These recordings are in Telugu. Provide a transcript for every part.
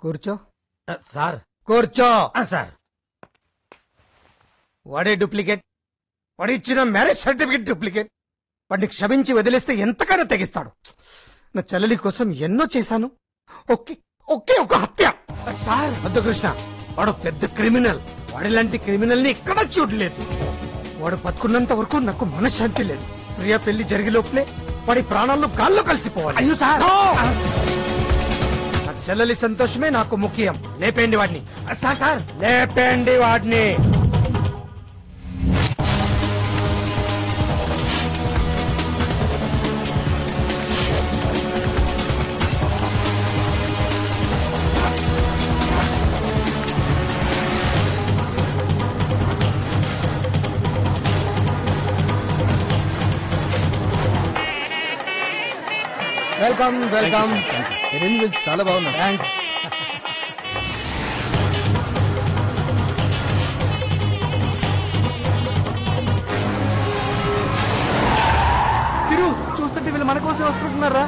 కూర్చో సార్ కూర్చో సార్ వాడే డూప్లికేట్ వాడు ఇచ్చిన మ్యారేజ్ సర్టిఫికేట్ డూప్లికేట్ వాడిని క్షమించి వదిలేస్తే ఎంతకైనా తెగిస్తాడు నా చెల్లెలి కోసం ఎన్నో చేశాను ఒకే ఒకే ఒక హత్య సార్ వద్దు కృష్ణ వాడు పెద్ద క్రిమినల్ వాడిలాంటి క్రిమినల్ ని ఎక్కడా చూడలేదు వాడు బతుకున్నంత వరకు నాకు మనశ్శాంతి లేదు ప్రియా పెళ్లి జరిగే లోపలే వాడి ప్రాణాల్లో గాల్లో కలిసిపోవాలి అయ్యో సార్ నా చెల్లెలి సంతోషమే నాకు ముఖ్యం లేపేయండి వాడిని సార్ సార్ లేపేయండి వాడిని వెల్కమ్ వెల్కమ్ ఎరేంజ్మెంట్స్ చాలా బాగున్నాయి థ్యాంక్స్ తిరు చూస్తుంటే వీళ్ళు మన కోసం వస్తుంటున్నారా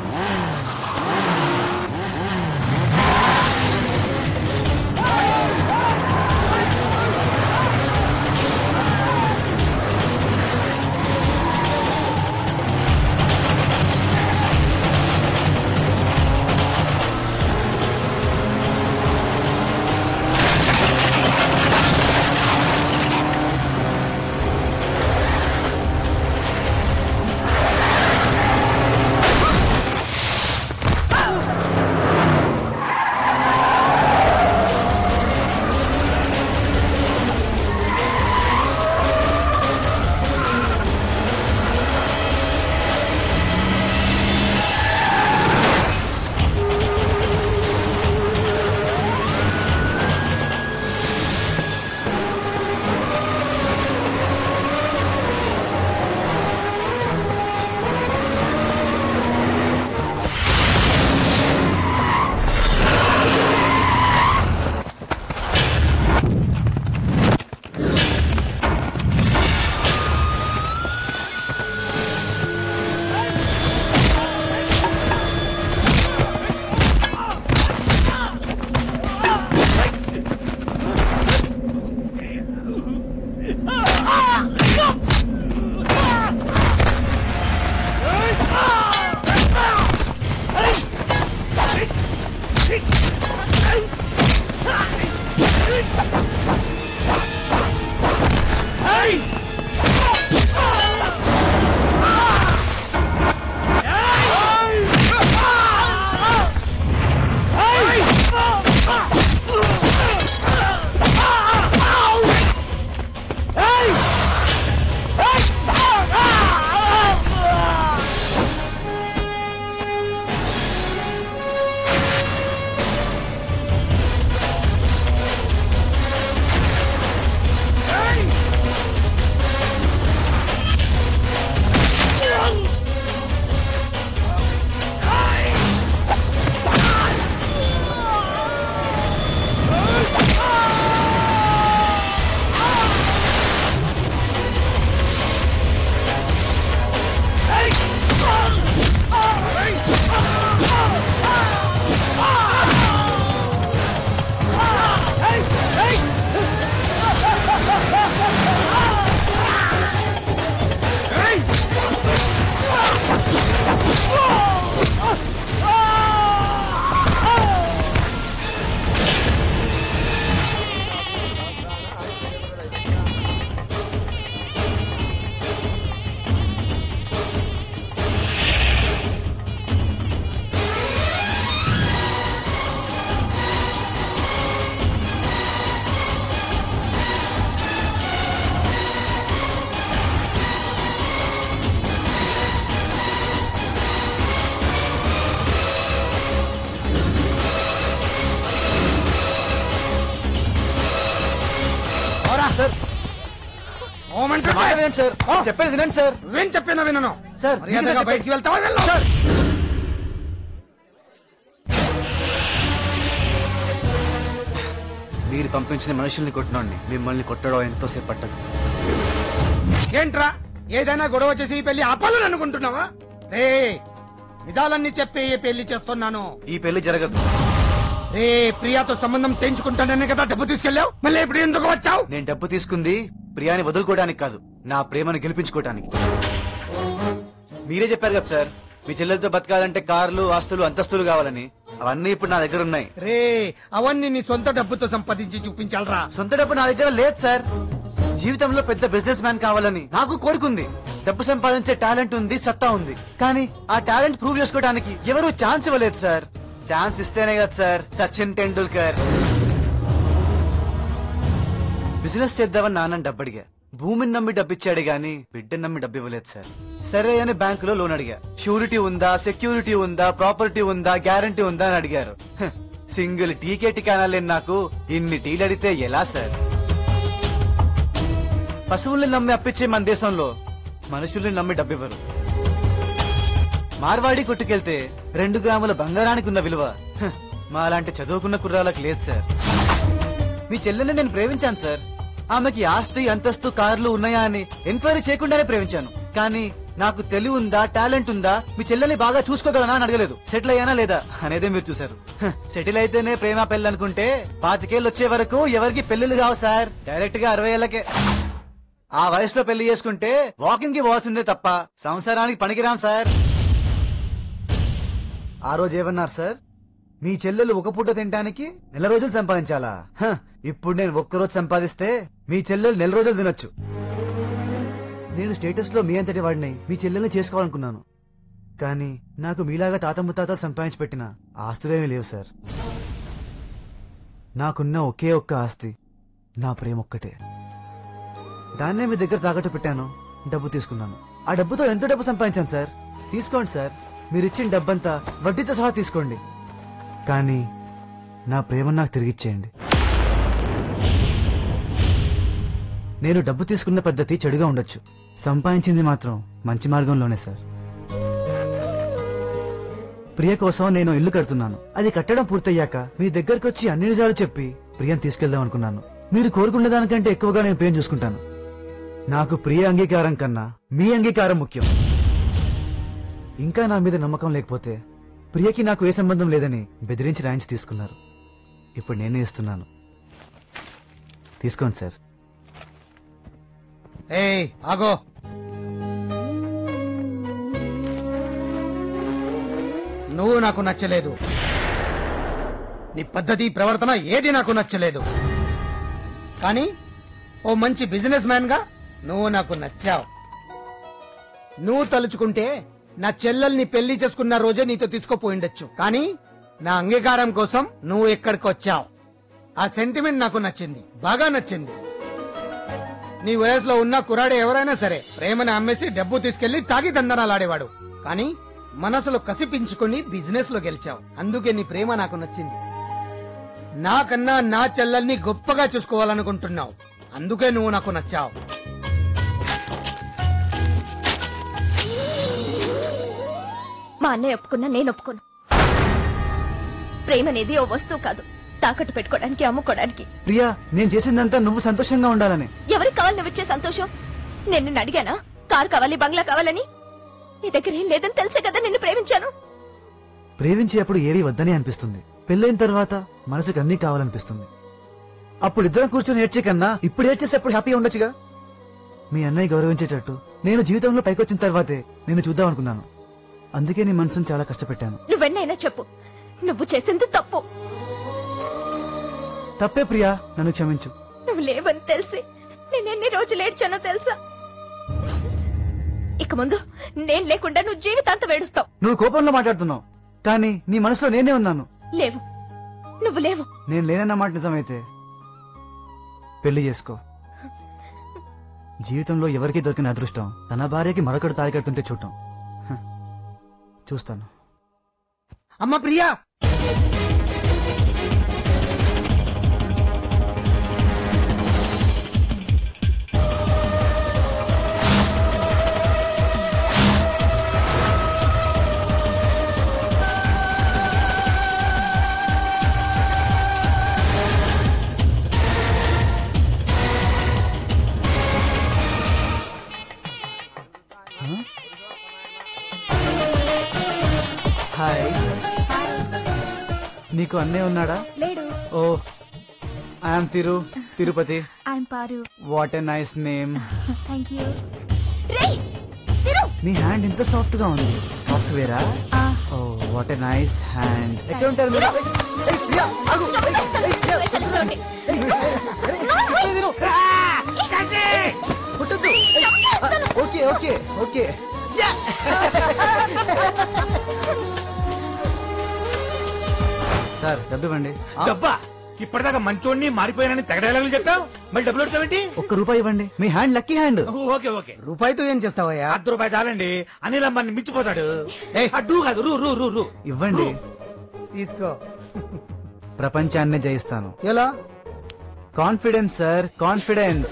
సార్ ఓమంటే మాట వినండి సార్ ఓ. చెప్పేది వినండి సార్ నువ్వేం చెప్పినా వినను సార్, మర్యాదగా మీరే బయటికి వెళ్తావా వెళ్ళు సార్ మీరు పంపించిన మనుషుల్ని కొట్టినండి మిమ్మల్ని కొట్టడం ఎంతోసేపు పట్టదు ఏంట్రా ఏదైనా గొడవ చేసి ఈ పెళ్లి ఆపాలని అనుకుంటున్నావా రే నిజాలన్నీ చెప్పి ఈ పెళ్లి చేస్తున్నాను ఈ పెళ్లి జరగదు రే ప్రియాతో సంబంధం తెంచుకుంటానని కదా డబ్బు తీసుకెళ్ళావు మళ్ళీ ఇప్పుడు ఎందుకు వచ్చావు నేను డబ్బు తీసుకుంది ప్రియాని వదులుకోవడానికి కాదు నా ప్రేమను గెలిపించుకోవడానికి మీరే చెప్పారు కదా సార్ మీ చెల్లెలతో బతకాలంటే కార్లు ఆస్తులు అంతస్తులు కావాలని అవన్నీ ఇప్పుడు నా దగ్గర ఉన్నాయి రే అవన్నీ నీ సొంత డబ్బుతో సంపాదించి చూపించాలరా సొంత డబ్బు నా దగ్గర లేదు సార్ జీవితంలో పెద్ద బిజినెస్ మ్యాన్ కావాలని నాకు కోరుకుంది డబ్బు సంపాదించే టాలెంట్ ఉంది సత్తా ఉంది కానీ ఆ టాలెంట్ ప్రూవ్ చేసుకోవడానికి ఎవరు ఛాన్స్ ఇవ్వలేదు సార్ ఛాన్స్ ఇస్తేనే కదా సార్ సచిన్ టెండూల్కర్ బిజినెస్ చేద్దామని నాన్న డబ్బు అడిగా భూమిని నమ్మి డబ్బిచ్చాడు గాని బిడ్డని నమ్మి డబ్బు ఇవ్వలేదు సార్ సరే అని బ్యాంకులో లోన్ అడిగా షూరిటీ ఉందా సెక్యూరిటీ ఉందా ప్రాపర్టీ ఉందా గ్యారంటీ ఉందా అని అడిగారు హ, సింగిల్ టీకే టికానాలేని నాకు ఇన్ని టీలు అడిగితే ఎలా సార్ పశువుల్ని నమ్మి అప్పించే మన దేశంలో మనుషుల్ని నమ్మి డబ్బివ్వరు మార్వాడి కొట్టుకెళ్తే రెండు గ్రాముల బంగారానికి ఉన్న విలువ హ, మాలాంటి చదువుకున్న కుర్రాలకు లేదు సార్ మీ చెల్లెని నేను ప్రేమించాను సార్ ఆమెకి ఆస్తి అంతస్తు కార్లు ఉన్నాయా అని ఎంక్వైరీ చేయకుండానే ప్రేమించాను కానీ నాకు తెలివి ఉందా టాలెంట్ ఉందా మీ చెల్లెల్ని బాగా చూసుకోగలనా అని అడగలేదు సెటిల్ అయ్యానా లేదా అనేదే మీరు చూశారు హ, సెటిల్ అయితేనే ప్రేమ పెళ్ళి అనుకుంటే పాతికేళ్ళు వచ్చే వరకు ఎవరికి పెళ్లిళ్ళు కావు సార్ డైరెక్ట్ గా అరవై ఏళ్ళకే ఆ వయసులో పెళ్లి చేసుకుంటే వాకింగ్ కి పోవాల్సిందే తప్ప సంసారానికి పనికిరాం సార్ ఆ రోజు ఏమన్నారు సార్ మీ చెల్లెలు ఒక పూట తినడానికి నెల రోజులు సంపాదించాలా హ, ఇప్పుడు నేను ఒక్కరోజు సంపాదిస్తే మీ చెల్లెలు నెల రోజులు తినొచ్చు నేను స్టేటస్ లో మీ అంతటి వాడిని మీ చెల్లెల్ని చేసుకోవాలనుకున్నాను కానీ నాకు మీలాగా తాత ముత్తాతలు సంపాదించి పెట్టిన ఆస్తులేమీ లేవు సార్ నాకున్న ఒకే ఒక్క ఆస్తి నా ప్రేమ ఒక్కటే దాన్నే మీ దగ్గర తాకట్టు పెట్టాను డబ్బు తీసుకున్నాను ఆ డబ్బుతో ఎంత డబ్బు సంపాదించాను సార్ తీసుకోండి సార్ మీరు ఇచ్చిన డబ్బంతా వడ్డీతో సహా తీసుకోండి కానీ నా ప్రేమ నాకు తిరిగిచ్చేయండి నేను డబ్బు తీసుకున్న పద్ధతి చెడుగా ఉండొచ్చు సంపాదించింది మాత్రం మంచి మార్గంలోనే సార్ ప్రియ కోసం నేను ఇల్లు కడుతున్నాను అది కట్టడం పూర్తయ్యాక మీ దగ్గరకు వచ్చి అన్ని నిజాలు చెప్పి ప్రియం తీసుకెళ్దాం అనుకున్నాను మీరు కోరుకున్న దానికంటే ఎక్కువగా నేను ప్రియం చూసుకుంటాను నాకు ప్రియ అంగీకారం కన్నా మీ అంగీకారం ముఖ్యం ఇంకా నా మీద నమ్మకం లేకపోతే ప్రియకి నాకు ఏ సంబంధం లేదని బెదిరించి రాయించి తీసుకున్నారు ఇప్పుడు నేనే ఇస్తున్నాను తీసుకోండి సార్ ఏయ్ ఆగో నువ్వు నాకు నచ్చలేదు నీ పద్ధతి ప్రవర్తన ఏది నాకు నచ్చలేదు కానీ ఓ మంచి బిజినెస్ మ్యాన్ గా నువ్వు నాకు నచ్చావు నువ్వు తలుచుకుంటే నా చెల్లెల్ని పెళ్లి చేసుకున్న రోజే నీతో తీసుకుపోయిండొచ్చు కానీ నా అంగీకారం కోసం నువ్వు ఇక్కడికి వచ్చావు ఆ సెంటిమెంట్ నాకు నచ్చింది బాగా నచ్చింది నీ వయసులో ఉన్న కురాడు ఎవరైనా సరే ప్రేమను అమ్మేసి డబ్బు తీసుకెళ్లి తాగి దందనాలాడేవాడు కానీ మనసులో కసిపించుకుని బిజినెస్ లో గెలిచావు అందుకే నీ ప్రేమ నాకు నచ్చింది నాకన్నా నా చెల్లెల్ని గొప్పగా చూసుకోవాలనుకుంటున్నావు అందుకే నువ్వు నాకు నచ్చావు మా అన్నయ్య ఒప్పుకున్నా నేను ఒప్పుకోను ప్రేమ అనేది ఓ వస్తువు కాదు తాకట్టు పెట్టుకోవడానికి అమ్ముకోవడానికి ప్రియా నేను చేసిందంతా నువ్వు సంతోషంగా ఉండాలని ఎవరికి కావాలి నువ్వు ఇచ్చే సంతోషం నేను నిన్ను అడిగానా కారు కావాలి బంగ్లా కావాలని నీ దగ్గర ఏం లేదని తెలిసే కదా నిన్ను ప్రేమించాను ప్రేమించేటప్పుడు ఏవి వద్దని అనిపిస్తుంది పెళ్ళైన తర్వాత మనసుకు అన్నీ కావాలనిపిస్తుంది అప్పుడు ఇద్దరం కూర్చొని ఏడ్చే కన్నా ఇప్పుడు ఏడ్చేసేప్పుడు హ్యాపీగా ఉండొచ్చుగా మీ అన్నయ్య గౌరవించేటట్టు నేను జీవితంలో పైకొచ్చిన తర్వాతే నేను చూద్దాం అనుకున్నాను అందుకే నీ మనసును చాలా కష్టపెట్టాను నువ్వెన్నైనా చెప్పు నువ్వు చేసింది తప్పు తప్పే ప్రియా నన్ను క్షమించు నువ్వు లేవని తెలిసి నేను ఎన్ని రోజులు ఏడ్చానో తెలుసా ఇక ముందు నేను లేకుండా నువ్వు జీవితాంతం ఏడుస్తావు నువ్వు కోపంలో మాట్లాడుతున్నావు కానీ నీ మనసులో నేనే ఉన్నాను లేవు నువ్వు లేవు నేను లేనన్న మాట నిజమైతే పెళ్లి చేసుకో జీవితంలో ఎవరికి దొరికిన అదృష్టం తన భార్యకి మరొకటి తాలి కడుతుంటే చూడటం హ. చూస్తాను అమ్మ ప్రియా హాయ్ నీకు అన్నే ఉన్నాడా లేడు oh I'm Thiru Tirupati I'm Paru what a nice name thank you రేయ్ తిరు మీ హ్యాండ్ ఇంత సాఫ్ట్ గా ఉంది సాఫ్ట్వేరా ఆ, oh what a nice hand ఎక్కడ ఉంటారు మీరు ఏయ్, ప్రియా, ఆగు. చంపేస్తాను ఈ వేషాలు చూడండి. ఏయ్, తిరు. కొట్టొద్దు. ఏయ్, ఆ, ఓకే ఓకే ఓకే సార్ డబ్బు ఇవ్వండి డబ్బా ఇప్పటిదాకా మంచోడిని మారిపోయానని తెగ డైలాగులు చెప్పావు మళ్ళీ డబ్బులు పెడతావేంటి ఒక్క రూపాయి ఇవ్వండి మీ hand lucky hand okay okay రూపాయితో ఏం చేస్తావయ్యా అర్ధ రూపాయి చాలండి అనిల్ అంబాన్ని మించిపోతాడు అడ్డు కాదు రూ రూ రూ రూ ఇవ్వండి తీసుకో ప్రపంచాన్నే జయిస్తాను ఎలా కాన్ఫిడెన్స్ సార్ కాన్ఫిడెన్స్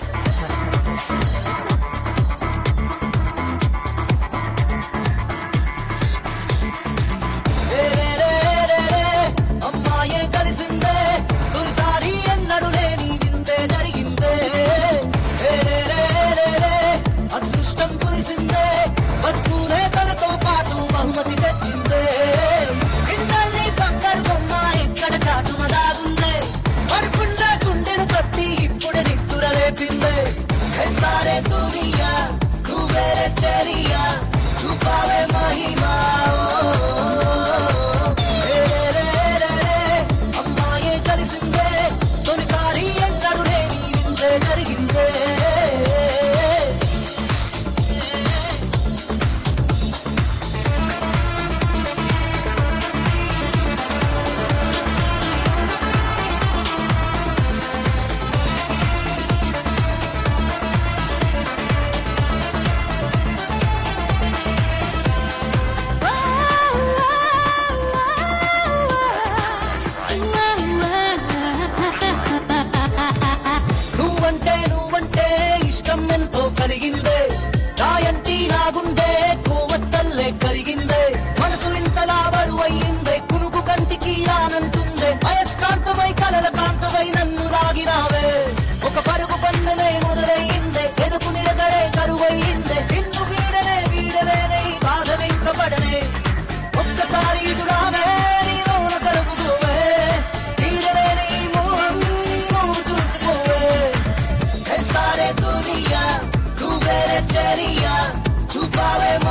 అమ్మాయే కలిసిందే తొలిసారి ఎన్నడు లేని వింతే జరిగిందే రే రే రే రే రే, అదృష్టం కురిసిందే వస్తూనే తనతో పాటు బహుమతి తెచ్చిందే పిండల్ని పక్కడు బొమ్మ ఇక్కడ చాటున దాగుందే పడుకున్న గుండెను తట్టి ఇప్పుడు నిద్దుర రేపిందే హే సారే దునియా నువ్వేరే చరియా చూపావే మహిమా అమ్మాయే కలిసిందే తొలిసారి ఎన్నడు లేని వింతే జరిగిందే నువ్వంటే నువ్వంటే ఇష్టం ఎంతో కలిగిందే రాయంటి నా గుండె కోవత్తల్లే కరిగిందే మనసు ఇంతలా బరువయ్యిందే కునుకు కంటికి రానంటుందే అయస్కాంతమై కలల కాంతమై నన్ను రాగిరావే ఒక పరుగు పందమే మొదలయ్యిందే ఎదుకు నిలగడే కరువయ్యిందే నిన్ను వీడలే వీడలేనే ఈ బాధ వెంకబడనే ఒక్కసారి ఇటు రావే నీలోన కలుపుకోవే తీరలేని ఈ మోహం నువ్వు చూసుకోవే హే సారే దునియా నువ్వేరే చరియా చూపావే